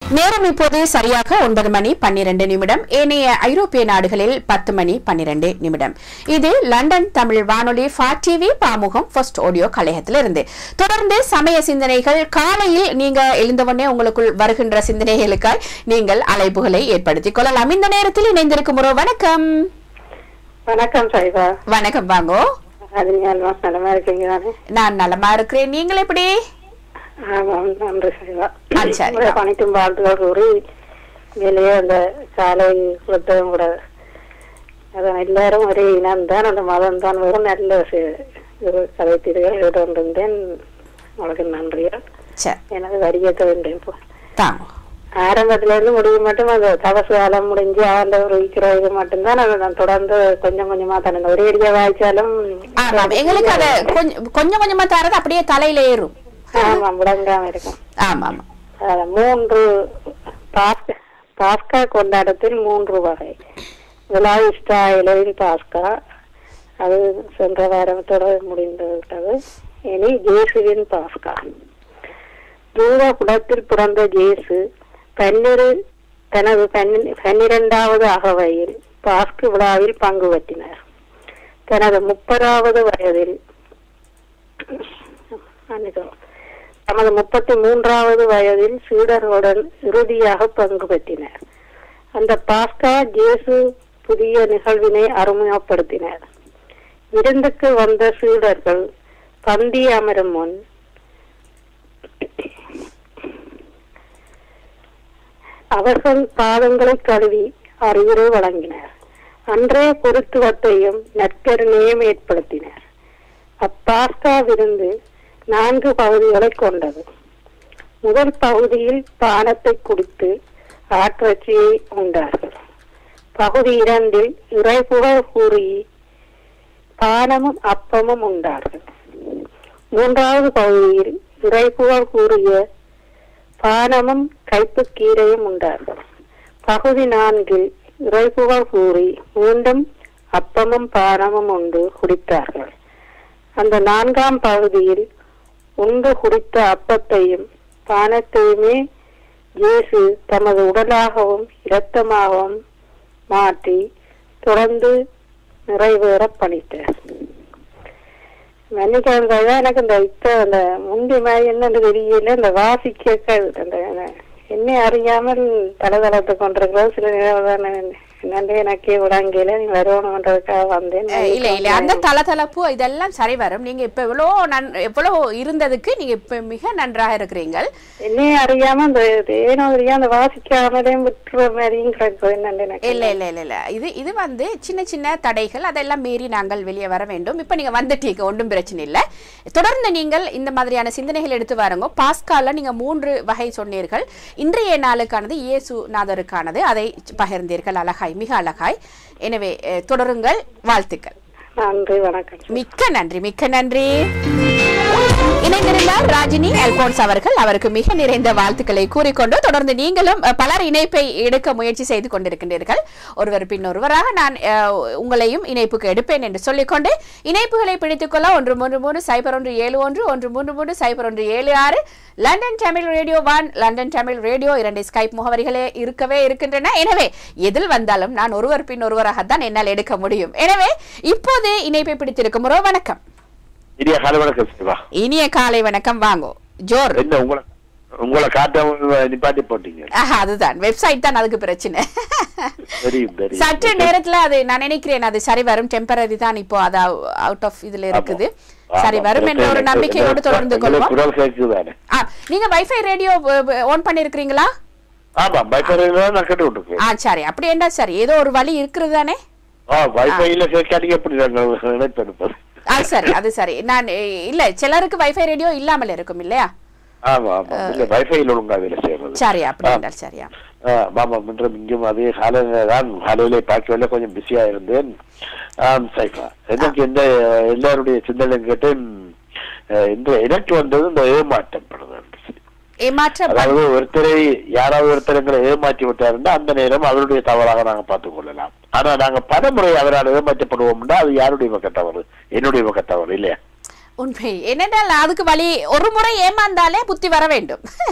நேரம் இப்போது சரியாக ஒன்பது மணி பன்னிரண்டு நிமிடம் ஏனைய ஐரோப்பிய நாடுகளில் பத்து மணி பன்னிரண்டு நிமிடம் இது லண்டன் தமிழ் வானொலி for TV Pamugam first audio கலையத்திலிருந்து தொடர்ந்து சமய சிந்தனைகள் காலையில் நீங்க எழுந்தவுடனே உங்களுக்குள் வருகின்ற சிந்தனைகளுக்காய் நீங்கள் அழைப்புகளை ஏற்படுத்திக் கொள்ளலாம் இந்த நேரத்தில் இணைந்திருக்கும் ஒரு வணக்கம் வணக்கம் சைவா வணக்கம் வாங்கோ அது நீங்க நலமா இருக்கீங்க தானே நான் நலமா இருக்கிறேன் நீங்கள் எப்படி ஆமாம் நன்றி சைவா ஆ, சரி. உங்களை பணிக்கும் வாழ்த்துக்கள் கூறி வெளியே அந்த சாலை கொடுத்ததும் கூட அதான் எல்லாரும் ஒரே இனம் தான் அந்த மதம் தான் வெறும் நல்ல சி- இது கதைத்தீர்கள் கொண்டிருந்தேன் உங்களுக்கு நன்றிகள் சரி எனக்கு வரியத்த வேண்டும் இப்போ தாங்க ஆரம்பத்துல இருந்து முடிவு மட்டும் அந்த தவசு காலம் முடிஞ்சு ஆண்டவர் வைக்கிற இது மட்டும்தான் அதை நான் தொடர்ந்து கொஞ்சம் கொஞ்சமா தானே ஒரே அடியா வாய்ச்சாலும் ஆமாம் எங்களுக்கு அதை கொஞ்சம் கொஞ்சம் கொஞ்சமா தரது அப்படியே தலையில ஏறும் ஆமா முடங்காம இருக்கும் ஆமா ஆமா அஹ் மூன்று பாஸ்கா பாஸ்கா கொண்டாட்டத்தில் மூன்று வகை விழா இஸ்ராயலின் பாஸ்கா அது சென்ற வாரத்தோட முடிந்து விட்டது இனி ஜேசுவின் பாஸ்கா யூதா குலத்தில் பிறந்த ஜேசு பன்னிரு தனது பன்னி- பன்னிரண்டாவது அகவையில் பாஸ்கு விழாவில் பங்கு பற்றினார் தனது முப்பதாவது வயதில் மன்னிக்கவும். தமது முப்பத்தி மூன்றாவது வயதில் சீடர்களுடன் இறுதியாக பங்கு பெற்றினார் அந்த பாஸ்கா ஜேசு புதிய நிகழ்வினை அறிமுகப்படுத்தினார் விருந்துக்கு வந்த சீடர்கள் பந்தி அமரும் முன் அவர்கள் பாதங்களை கழுவி அறிவுரை வழங்கினார் அன்றைய பொருத்துவத்தையும் நற்கருணையும் ஏற்படுத்தினார் அப்பாஸ்கா விருந்து நான்கு பகுதிகளை கொண்டது முதல் பகுதியில் பானத்தை குடித்து ஆற்றச்சியை உண்டார்கள் பகுதி இரண்டில் இறைபுகழ் கூறி பானமும் அப்பமும் உண்டார்கள் மூன்றாவது பகுதியில் இறைபுகழ் கூறிய பானமும் கைப்புக்கீரையும் உண்டார்கள் பகுதி நான்கில் இறைபுகழ் கூறி மீண்டும் அப்பமும் பானமும் உண்டு குடித்தார்கள் அந்த நான்காம் பகுதியில் உண்டு குடித்த அப்பத்தையும் பானத்தையுமே இயேசு தமது உடலாகவும் இரத்தமாகவும் மாற்றி தொடர்ந்து நிறைவேற பணித்தார் மன்னிக்கிறதா எனக்கு இந்த இப்ப அந்த முந்தி மாதிரி என்னன்னு தெரியல இந்த வாசிக்க அந்த என்னை அறியாமல் தளதளத்து கொண்டிருக்கிறது சில நேரம் என்னண்டு எனக்கே விடாங்கையில நீ வருவணுன்றதுக்காக வந்தேன் அஹ் இல்ல இல்ல அந்த தளதளப்பு இதெல்லாம் சரி வரும் நீங்க இப்ப எவ்வளோ நன் எவ்வளவு இருந்ததுக்கு நீங்க இப்ப மிக நன்றாக இருக்கிறீங்கள் என்னையே அறியாம அந்த ஏனோ தெரியா அந்த வாசிக்காமலே விட்டுற மாதிரியும் கிடக்குது என்னண்டு எனக்கு இல்ல இல்ல இல்ல இல்ல இது இது வந்து சின்ன சின்ன தடைகள் அதெல்லாம் மீறி நாங்கள் வெளியே வர வேண்டும் இப்ப நீங்க வந்துட்டீங்க ஒன்றும் பிரச்சனை இல்ல தொடர்ந்து நீங்கள் இந்த மாதிரியான சிந்தனைகள் எடுத்து வாருங்க பாஸ்கால நீங்க மூன்று வகை சொன்னீர்கள் இன்றைய நாளுக்கானது இயேசு நாதருக்கானது அதை பகிர்ந்தீர்கள் அழகாய் மிக அழகாய் எனவே அஹ், தொடருங்கள் வாழ்த்துக்கள் நன்றி வணக்கம் மிக்க நன்றி மிக்க நன்றி இணைந்திருந்தார் ராஜினி அல்போன்ஸ் அவர்கள் அவருக்கு மிக நிறைந்த வாழ்த்துக்களை கூறிக்கொண்டு தொடர்ந்து நீங்களும் அஹ், பலர் இணைப்பை எடுக்க முயற்சி செய்து கொண்டிருக்கின்றீர்கள் ஒருவர் பின் ஒருவராக நான் அஹ், உங்களையும் இணைப்புக்கு எடுப்பேன் என்று சொல்லிக்கொண்டு இணைப்புகளை பிடித்துக் கொள்ள ஒன்று மூன்று மூன்று சைபர் ஒன்று ஏழு ஒன்று ஒன்று மூன்று மூன்று சைபர் ஒன்று ஏழு ஆறு London Tamil radio one London Tamil radio இரண்டு ஸ்கைப் முகவரிகளே இருக்கவே இருக்கின்றன எனவே எதில் வந்தாலும் நான் ஒருவர் பின் ஒருவராகத்தான் என்னால் எடுக்க முடியும் எனவே இப்போது இணைப்பை பிடித்திருக்கும் ஒரு வணக்கம் இனிய காலை வணக்கம் சிவா இனிய காலை வணக்கம் வாங்கோ ஜோர் என்ன உங்களை உங்களை காட்ட நிப்பாட்டி போட்டீங்க ஆஹா, அதுதான் வெப்சைட் தான் அதுக்கு பிரச்சனை தெரியும் தெரியும் சற்று நேரத்துல அது நான் நினைக்கிறேன் அது சரி வரும் டெம்பரரி தான் இப்போ அது அவுட் ஆஃப் இதுல இருக்குது ஆமா. சரி வரும் என்ற ஒரு எனக்கு- நம்பிக்கையோடு எனக்கு தொடர்ந்து உங்களுக்கு கொள்வோம் குரல் கேக்குதானே ஆ, நீங்க வைஃபை ரேடியோ ஆன் பண்ணிருக்கீங்களா ஆமா வைஃபைல நான் கேட்டு விட்டுருக்கேன் ஆ சரி அப்படி என்ன சரி ஏதோ ஒரு வழி இருக்குது தானே ஆ வைஃபைல கேட்காதீங்க எப்படி நாங்கள் இணைப்பு எடுப்பது ஆ சரி அது சரி நான் எ, இல்ல சிலருக்கு வைஃபை ரேடியோ இல்லாமல் இருக்கும் இல்லையா ஆமா ஆமா இல்ல வைஃபைல ஒழுங்கா வேலை செய்யறது சரி அப்படி என்றால் சரியா ஆ, ஆமா இன்றும் இங்கும் அதே காலையில தான் காலையில பார்க்கவில்லை கொஞ்சம் பிஸியா இருந்தேன் ஆம் சைஃபா எனக்கு இந்த எல்லாருடைய சிந்தனை கேட்டு அஹ், இந்த எனக்கு வந்தது இந்த ஏமாற்றம் படுது ஏமாற்ற அதாவது ஒருத்தரை யாராவது ஒருத்தர் எங்களை ஏமாற்றி விட்டாருன்னா அந்த நேரம் அவருடைய தவறாக நாங்க பார்த்துக் கொள்ளலாம் ஆனா நாங்க பல முறை அவரால் ஏமாற்றப்படுவோம்னா அது யாருடைய பக்க தவறு என்னுடைய பக்க தவறு இல்லையா உண்மை என்னென்றால் அதுக்கு வழி ஒரு முறை ஏமாந்தாலே புத்தி வர வேண்டும்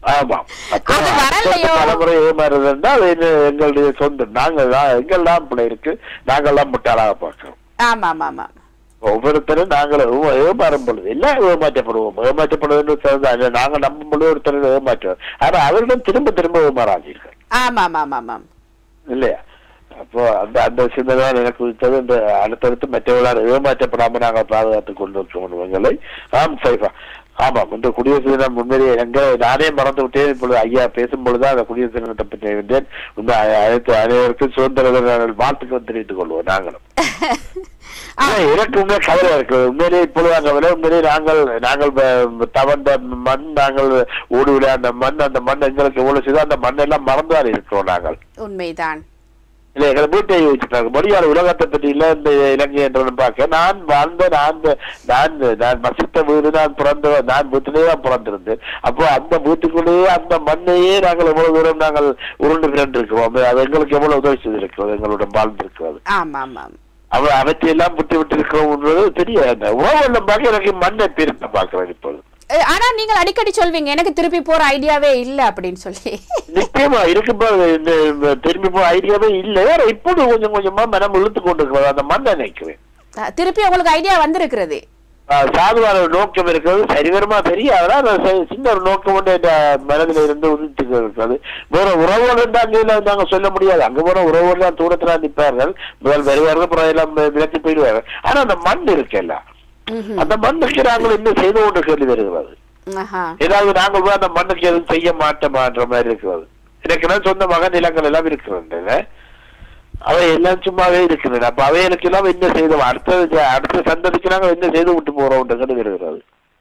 ஆமா அப்ப அது வரலையோ? அடுத்த தலைமுறை ஏமாறுதுன்னா அது என்ன எங்களுடைய சொந்தம் நாங்கள் தான் எங்கள் தான் பிள்ளை இருக்கு நாங்கள் தான் முட்டாளாக பார்க்கிறோம் ஆமா ஆமா ஆமா ஒவ்வொருத்தரும் நாங்கள் ஏ- ஏமாறும் பொழுது எல்லாம் ஏமாற்றப்படுவோம் ஏமாற்றப்படுவதுன்னு சொன்னா, அது நாங்கள் நம்பும் பொழுது ஒருத்தர் ஏமாற்றுவோம் ஆனா அவரிடம் திரும்ப திரும்ப ஏமாறாதீர்கள் ஆமா ஆமா ஆமா ஆமா இல்லையா அப்போ அந்த அந்த சிந்தனை தான் எனக்கு விட்டது இந்த அடுத்தடுத்து மற்றவர்களால் ஏமாற்றப்படாம நாங்கள் பாதுகாத்துக் கொண்டிருக்கோம் எங்களை ஆம் சைஃபா ஆமாம் இந்த குடியரசு தினம் உண்மையிலேயே எங்க நானே மறந்து விட்டேன் இப்பொழுது ஐயா பேசும் பொழுதுதான் அந்த குடியரசு தினத்தை பற்றி அறிந்தேன் உண்மை அனைத்து அனைவருக்கும் சுதந்திர தின வாழ்த்துக்கள் தெரிவித்துக் கொள்வோம் நாங்களும் ஆனா, எனக்கு உண்மை கவலை இருக்கு உண்மையிலேயே இப்பொழுது அந்த விலை உண்மையிலேயே நாங்கள் நாங்கள் வ- தவழ்ந்த மண் நாங்கள் ஓடி விளையாண்ட மண் அந்த மண் எங்களுக்கு எவ்வளவு செய்தோ அந்த மண்ணெல்லாம் மறந்துதான் இருக்கிறோம் நாங்கள் உண்மைதான் இல்ல எங்களை வீட்டை வச்சுட்டாங்க மொழியாளர் உலகத்தை பற்றி இல்ல இந்த இலங்கை என்றது பார்க்க நான் வாழ்ந்த நான் நான் நான் வசித்த வீடு நான் பிறந்த நான் வீட்டிலேயே தான் பிறந்திருந்தேன் அப்போ அந்த வீட்டுக்குள்ளேயே அந்த மண்ணையே நாங்கள் எவ்வளவு தூரம் நாங்கள் உருண்டு பிறண்டு இருக்கிறோம் அது எங்களுக்கு எவ்வளவு உதவி செய்திருக்கிறது எங்களோட வாழ்ந்திருக்கிறது ஆமா ஆமா அவ அவற்றையெல்லாம் விட்டு விட்டு இருக்கிறோம்ன்றது பெரிய அந்த உறவு பார்க்க எனக்கு மண்ணை பிரித்த பார்க்கிறேன் இப்போது அஹ், ஆனா நீங்கள் அடிக்கடி சொல்வீங்க எனக்கு திருப்பி போற ஐடியாவே இல்ல அப்படின்னு சொல்லி நிச்சயமா இருக்குப்பா இந்த இந்த திரும்பி போற ஐடியாவே இல்லை வேற இப்போது கொஞ்சம் கொஞ்சமா மனம் இழுத்து கொண்டு இருக்கிறது அந்த மண்ணை நினைக்கிறேன் அஹ், திருப்பி உங்களுக்கு ஐடியா வந்திருக்கிறது ஆஹ் சாதுவான ஒரு நோக்கம் இருக்கிறது சரிவரமா பெரிய அதனால அது சி- சின்ன ஒரு நோக்கம் ஒன்று என் மனதில் இருந்து உதித்து இருக்கிறது வேற உறவுகள் இருந்தா அங்கே நாங்க சொல்ல முடியாது அங்க போன உறவுகள் தான் தூரத்துல நிற்பார்கள் முதல் வருவார்கள் அப்புறம் எல்லாம் விலக்கி போயிடுவார்கள் ஆனா அந்த மண் இருக்குல்ல ம்ஹும். அந்த மண்ணுக்கு நாங்கள் இன்னும் செய்து கொண்டு கேள்வி வருகிறது ஆஹா. ஏதாவது நாங்கள் போய் அந்த மண்ணுக்கு எதுவும் செய்ய மாட்டோமான்ற மாதிரி இருக்கிறது எனக்கு எல்லாம் சொந்த மகன் நிலங்கள் எல்லாம் இருக்கிறது அவை எல்லாம் சும்மாவே இருக்கிறது அப்ப அவைகளுக்கு எல்லாம் என்ன செய்தோம் அடுத்த அடுத்த சந்ததிக்கு நாங்கள் என்ன செய்து விட்டு போறோம்ன்றது இருக்கிறது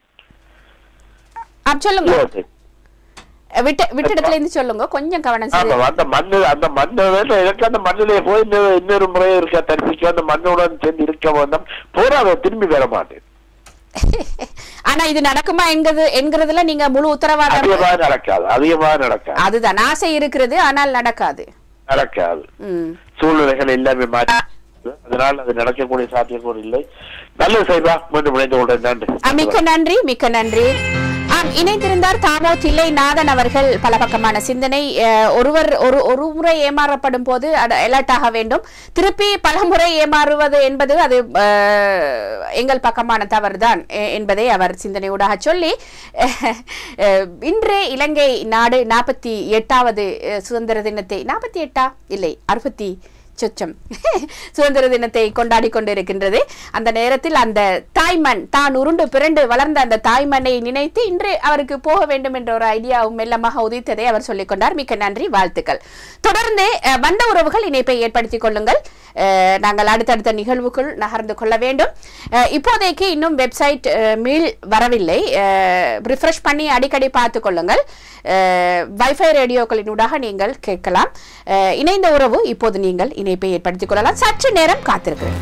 அஹ், சொல்லுங்க அஹ், விட்ட விட்ட இடத்துல இருந்து சொல்லுங்க கொஞ்சம் கவனம் ஆமா செலுத்து. அந்த மண்ணு அந்த மண்ணு வேணும் எனக்கு அந்த மண்ணிலே போய் இன்னொரு இன்னொரு முறை இருக்க தரிசிக்க அந்த மண்ணுடன் சேர்ந்து இருக்க வேண்டும் போறா அதை திரும்பி வர மாட்டேன் ஆனா இது நடக்குமா என்கிறது என்கிறதுல நீங்க முழு உத்தரவாதம் அதிகமாக நடக்காது அதிகமாக நடக்காது அதுதான் ஆசை இருக்கிறது ஆனால் நடக்காது நடக்காது ம் சூழ்நிலைகள் எல்லாமே மாறி அதனால் அது நடக்கக்கூடிய சாத்தியக்கூறு இல்லை நல்ல செய்வா மீண்டும் இணைந்து கொள்றேன் நன்றி ஆ, மிக்க நன்றி மிக்க நன்றி ஆம் இணைந்திருந்தார் தாமோ தில்லைநாதன் அவர்கள் பல பக்கமான சிந்தனை அஹ், ஒருவர் ஒரு ஒரு முறை ஏமாறப்படும் போது அது எலர்ட்டாக வேண்டும் திருப்பி பல முறை ஏமாறுவது என்பது அது அஹ், எங்கள் பக்கமான தவறுதான் எ- என்பதை அவர் சிந்தனையூடாக சொல்லி அஹ், அஹ், இன்று இலங்கை நாடு நாற்பத்தி எட்டாவது அஹ், சுதந்திர தினத்தை நாற்பத்தி எட்டா இல்லை அறுபத்தி சொச்சம் சுதந்திர தினத்தை கொண்டாடி கொண்டிருக்கின்றது அந்த நேரத்தில் அந்த தாய்மண் தான் உருண்டு பிறண்டு வளர்ந்த அந்த தாய்மண்ணை நினைத்து இன்று அவருக்கு போக வேண்டும் என்ற ஒரு ஐடியாவும் மெல்லமாக உதித்ததை அவர் சொல்லிக் கொண்டார் மிக்க நன்றி வாழ்த்துக்கள் தொடர்ந்து அஹ், வந்த உறவுகள் இணைப்பை ஏற்படுத்திக் கொள்ளுங்கள் அஹ், நாங்கள் அடுத்தடுத்த நிகழ்வுக்குள் நகர்ந்து கொள்ள வேண்டும் அஹ், இப்போதைக்கு இன்னும் வெப்சைட் அஹ், மீள் வரவில்லை ரிஃப்ரெஷ் பண்ணி அடிக்கடி பார்த்து கொள்ளுங்கள் வைஃபை ரேடியோக்களினூடாக நீங்கள் கேட்கலாம் அஹ், இணைந்த உறவு இப்போது நீங்கள் இணைப்பை ஏற்படுத்திக் கொள்ளலாம் சற்று நேரம் காத்திருக்கிறேன்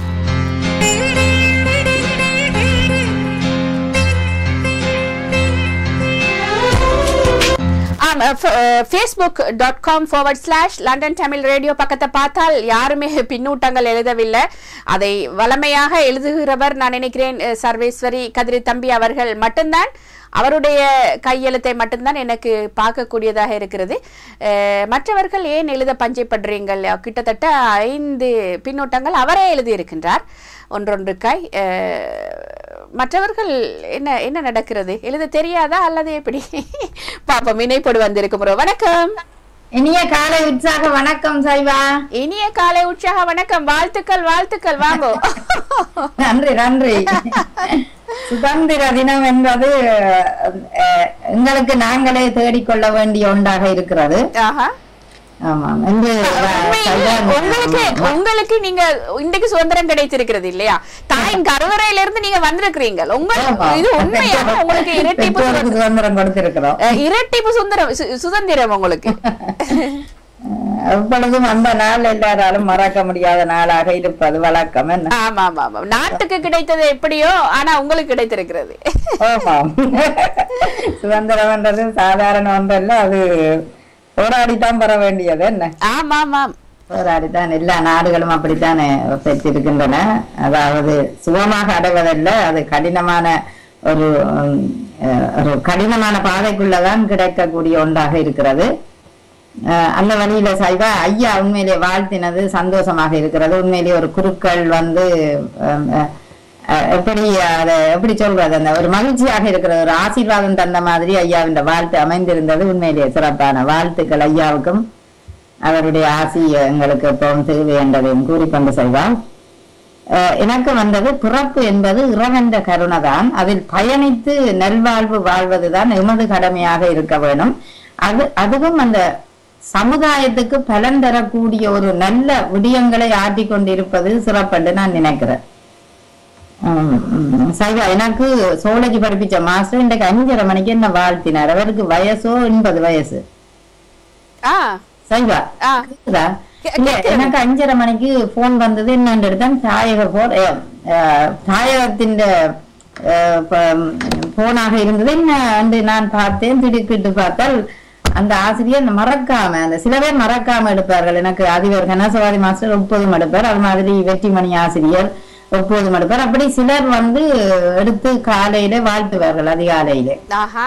ஆம் Facebook dot com forward slash London Tamil radio பக்கத்தை பார்த்தால் யாருமே பின்னூட்டங்கள் எழுதவில்லை அதை வளமையாக எழுதுகிறவர் நான் நினைக்கிறேன் அஹ், சர்வேஸ்வரி கதிரி தம்பி அவர்கள் மட்டும்தான் அவருடைய கையெழுத்தை மட்டும்தான் எனக்கு பார்க்கக்கூடியதாக இருக்கிறது அஹ், மற்றவர்கள் ஏன் எழுத பஞ்சைப்படுறீங்கள் கிட்டத்தட்ட ஐந்து பின்னூட்டங்கள் அவரே எழுதியிருக்கின்றார் ஒன்றொன்றுக்காய் அஹ், மற்றவர்கள் என்ன என்ன நடக்கிறது எழுத தெரியாதா அல்லது எப்படி பாப்போம் இணைப்போடு வந்திருக்கும் bro. வணக்கம் இனிய காலை உற்சாக வணக்கம் சைவா இனிய காலை உற்சாக வணக்கம் வாழ்த்துக்கள் வாழ்த்துக்கள் வாங்கோ நன்றி நன்றி சுதந்திர தினம் என்பது அஹ், எங்களுக்கு நாங்களே தேடிக்கொள்ள வேண்டிய ஒன்றாக இருக்கிறது ஆஹா ஆமாம் என்று உண்மையிலே சைவா, உங்களுக்கு உங்களுக்கு நீங்க இன்றைக்கு சுதந்திரம் கிடைத்திருக்கிறது இல்லையா தாயின் கருவறையில இருந்து நீங்க வந்திருக்கிறீங்க ஆமா. உங்களுக்கு இது உண்மையாக உங்களுக்கு இரட்டிப்பு பெற்றோருக்கு சுதந்திரம். சுதந்திரம் கொடுத்திருக்கிறோம் அஹ், இரட்டிப்பு சுதந்திரம் சு- சுதந்திரம் உங்களுக்கு அஹ், எப்பொழுதும் அந்த நாள் எல்லாராலும் மறக்க முடியாத நாளாக இருப்பது வழக்கம் என்ன ஆமா ஆமா ஆமா நாட்டுக்கு கிடைத்தது எப்படியோ ஆனா உங்களுக்கு கிடைத்திருக்கிறது ஆமாம் சுதந்திரம் என்றது சாதாரண ஒன்றல்ல அது போராடித்தான் பெற வேண்டியது என்ன ஆமா ஆமாம் போராடித்தான் எல்லா நாடுகளும் அப்படித்தானே பெற்றிருக்கின்றன அதாவது சுகமாக அடைவதல்ல அது கடினமான ஒரு உம், அஹ், ஒரு கடினமான பாதைக்குள்ளதான் கிடைக்கக்கூடிய ஒன்றாக இருக்கிறது அஹ், அந்த வழியில சைவா ஐயா உண்மையிலே வாழ்த்தினது சந்தோஷமாக இருக்கிறது உண்மையிலே ஒரு குருக்கள் வந்து அஹ், அஹ், அஹ், எப்படி அதை எப்படி சொல்றது அந்த ஒரு மகிழ்ச்சியாக இருக்கிற ஒரு ஆசீர்வாதம் தந்த மாதிரி ஐயாவின் வாழ்த்து அமைந்திருந்தது உண்மையிலேயே சிறப்பான வாழ்த்துக்கள் ஐயாவுக்கும் அவருடைய ஆசி எங்களுக்கு எப்பவும் தேவை என்றதையும் கூறிக்கொண்டு செய்வார் அஹ் எனக்கு வந்தது பிறப்பு என்பது இறைவன்ற கருணைதான் அதில் பயணித்து நல்வாழ்வு வாழ்வதுதான் எமது கடமையாக இருக்க வேணும் அது அதுவும் அந்த சமுதாயத்துக்கு பலன் தரக்கூடிய ஒரு நல்ல விடயங்களை ஆட்டிக் கொண்டிருப்பது சிறப்பென்று நான் நினைக்கிறேன் உம் உம் சைவா எனக்கு சோழஜி படிப்பிச்ச மாஸ்டர் இன்றைக்கு அஞ்சரை மணிக்கு என்ன வாழ்த்தினார் அவருக்கு வயசோ எண்பது வயசு ஆ சைவா ஆ கேக்குதா? கே- இல்ல, கேக்குது. எனக்கு அஞ்சரை மணிக்கு போன் வந்தது என்னன்னு எடுத்தேன் தாயக போன் தாயகத்தின் போனாக இருந்தது என்ன என்று நான் பார்த்தேன் திடுக்கிட்டு பார்த்தால் அந்த ஆசிரியர் மறக்காம அந்த சில பேர் மறக்காம எடுப்பார்கள் எனக்கு அதிபர் கனசவாதி மாஸ்டர் எப்போதும் எடுப்பார் அது மாதிரி வெற்றிமணி ஆசிரியர் எப்போதும் எடுப்பார் அப்படி சிலர் வந்து எடுத்து காலையில வாழ்த்துவார்கள் அதிகாலையிலே ஆஹா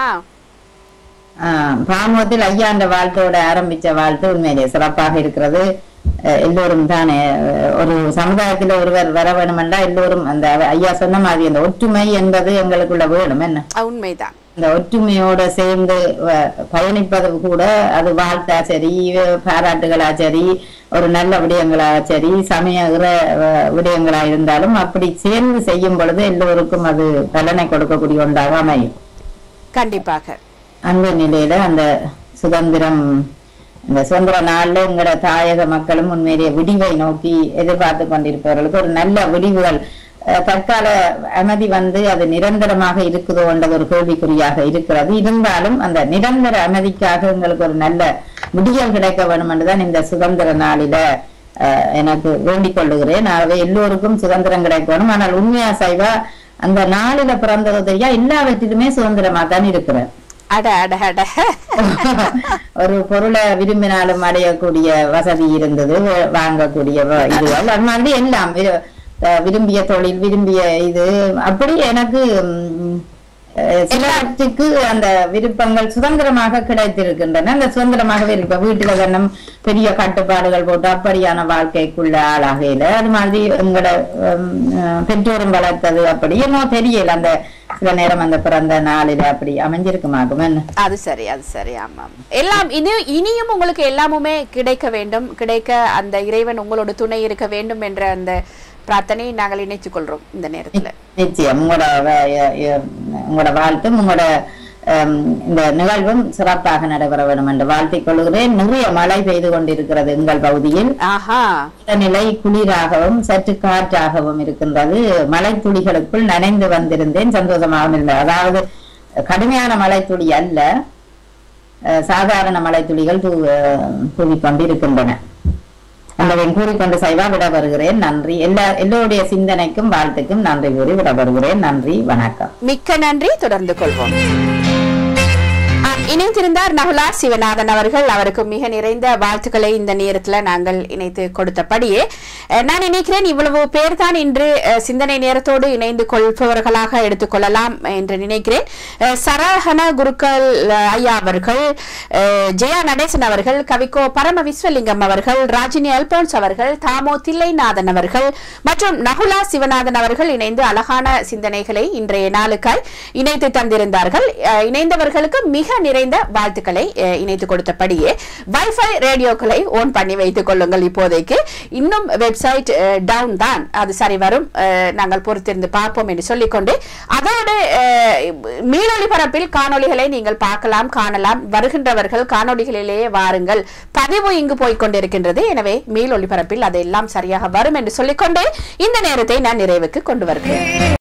ஆஹ் பாமுகத்தில் ஐயா என்ற வாழ்த்தோட ஆரம்பிச்ச வாழ்த்து உண்மையிலே சிறப்பாக இருக்கிறது அஹ் எல்லோரும் தானே அஹ் ஒரு சமுதாயத்தில் ஒருவர் வர வேணுமென்றா எல்லோரும் அந்த ஐயா சொன்ன மாதிரி அந்த ஒற்றுமை என்பது எங்களுக்குள்ள வேணும் என்ன அஹ் உண்மைதான் இந்த ஒற்றுமையோட சேர்ந்து வ- பயணிப்பது கூட அது வாழ்த்தா சரி பாராட்டுகளா சரி ஒரு நல்ல விடயங்களா சரி சமய இற வ- விடயங்களா இருந்தாலும் அப்படி சேர்ந்து செய்யும் பொழுது எல்லோருக்கும் அது பலனை கொடுக்கக்கூடிய ஒன்றாக அமையும் கண்டிப்பாக அந்த நிலையில அந்த சுதந்திரம் இந்த சுதந்திர நாள்ல எங்கட தாயக மக்களும் உண்மையிலேயே விடிவை நோக்கி எதிர்பார்த்து கொண்டிருப்பவர்களுக்கு ஒரு நல்ல விடிவுகள் அஹ், தற்கால அமைதி வந்து அது நிரந்தரமாக இருக்குதோ என்றது ஒரு கேள்விக்குறியாக இருக்கிறது இருந்தாலும் அந்த நிரந்தர அமைதிக்காக எங்களுக்கு ஒரு நல்ல விடியல் கிடைக்க வேண்டும் என்றுதான் இந்த சுதந்திர நாளில அஹ், எனக்கு வேண்டிக் கொள்ளுகிறேன் ஆகவே எல்லோருக்கும் சுதந்திரம் கிடைக்க வேணும் ஆனால் உண்மையா சைவா அந்த நாளில பிறந்ததோ தெரியா எல்லாவற்றிலுமே சுதந்திரமா தான் இருக்கிறேன் அட அட அட ஒரு பொருளை விரும்பினாலும் அடையக்கூடிய வசதி இருந்தது வ- வாங்கக்கூடிய வ- இதுகள் அது மாதிரி எல்லாம் விரு- அஹ் விரும்பிய தொழில் விரும்பிய இது அப்படி எனக்கு ம், அஹ், சிலருக்கு அந்த விருப்பங்கள் சுதந்திரமாக கிடைத்திருக்கின்றன அந்த சுதந்திரமாகவே இருப்ப வீட்டுல வேணும் பெரிய கட்டுப்பாடுகள் போட்டு அப்படியான வாழ்க்கைக்குள்ள ஆளாகையில அது மாதிரி எங்களோட ஹம், அஹ், பெற்றோரும் வளர்த்தது அப்படி என்னமோ தெரியல அந்த சில நேரம் அந்த பிறந்த நாளில அப்படி அமைஞ்சிருக்குமாகும் என்ன அது சரி அது சரி ஆமாம் எல்லாம் இனி இனியும் உங்களுக்கு எல்லாமுமே கிடைக்க வேண்டும் கிடைக்க அந்த இறைவன் உங்களோட துணை இருக்க வேண்டும் என்ற அந்த பிரார்த்தனையை நாங்கள் இணைத்துக் கொள்றோம் இந்த நேரத்துல நிச்சயம் உங்களோட வ- எ- எ- உங்களோட வாழ்த்தும் உங்களோட ஹம், இந்த நிகழ்வும் சிறப்பாக நடைபெற வேண்டும் என்று வாழ்த்திக் கொள்கிறேன் நிறைய மழை பெய்து கொண்டிருக்கிறது எங்கள் பகுதியில் ஆஹா நிலை குளிராகவும் சற்று காற்றாகவும் இருக்கின்றது மழை துளிகளுக்குள் நனைந்து வந்திருந்தேன் சந்தோஷமாகவும் இருந்தது அதாவது கடுமையான மழை துளி அல்ல அஹ், சாதாரண மழை துளிகள் தூ தூவிக்கொண்டு இருக்கின்றன என்பதை கூறிக்கொண்டு சைவா விட வருகிறேன் நன்றி எல்லா எல்லோருடைய சிந்தனைக்கும் வாழ்த்துக்கும் நன்றி கூறி விட வருகிறேன் நன்றி வணக்கம் மிக்க நன்றி தொடர்ந்து கொள்வோம் ஆ, இணைந்திருந்தார் நகுலா சிவநாதன் அவர்கள் அவருக்கு மிக நிறைந்த வாழ்த்துக்களை இந்த நேரத்துல நாங்கள் இணைத்து கொடுத்தபடியே அஹ், நான் நினைக்கிறேன் இவ்வளவு பேர் தான் இன்று அஹ், சிந்தனை நேரத்தோடு இணைந்து கொள்பவர்களாக எடுத்துக்கொள்ளலாம் என்று நினைக்கிறேன் அஹ், சரஹன குருக்கள் அஹ், ஐயா அவர்கள் அஹ், ஜெயா நடேசன் அவர்கள் கவிக்கோ பரம விஸ்வலிங்கம் அவர்கள் ராஜினி அல்போன்ஸ் அவர்கள் தாமோ தில்லைநாதன் அவர்கள் மற்றும் நகுலா சிவநாதன் அவர்கள் இணைந்து அழகான சிந்தனைகளை இன்றைய நாளுக்காய் இணைத்து தந்திருந்தார்கள் அஹ், இணைந்தவர்களுக்கு மிக நிறைந்த வாழ்த்துக்களை அஹ், இணைத்து கொடுத்தபடியே வைஃபை ரேடியோக்களை ஓன் பண்ணி வைத்துக் கொள்ளுங்கள் இப்போதைக்கு இன்னும் வெப்சைட் டவுன் தான் அது சரி வரும் அஹ், நாங்கள் பொறுத்திருந்து பார்ப்போம் என்று சொல்லிக்கொண்டு அதோடு அஹ், மீளொலிபரப்பில் காணொளிகளை நீங்கள் பார்க்கலாம் காணலாம் வருகின்றவர்கள் காணொளிகளிலேயே வாருங்கள் பதிவு இங்கு போய்க் கொண்டிருக்கின்றது எனவே மீள் ஒளிபரப்பில் அதெல்லாம் சரியாக வரும் என்று சொல்லிக்கொண்டு இந்த நேரத்தை நான் நிறைவுக்கு கொண்டு வருகிறேன்